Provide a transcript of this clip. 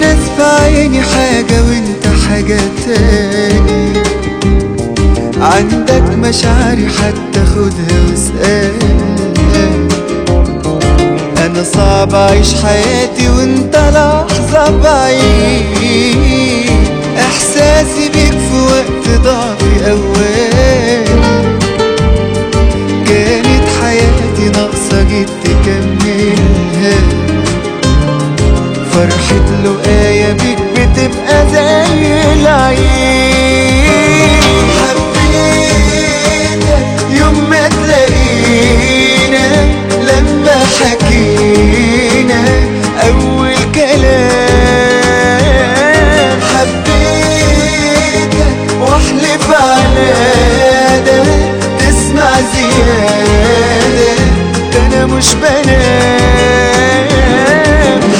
الناس في عيني حاجة وانت حاجة تاني عندك مشاعري حتى خدها واسألها انا صعب اعيش حياتي وانت لحظة بعيد احساسي بيك في وقت ضعفي اول كانت حياتي ناقصة جيت تكملها فرحة لقايا بيك بتبقى زي العيد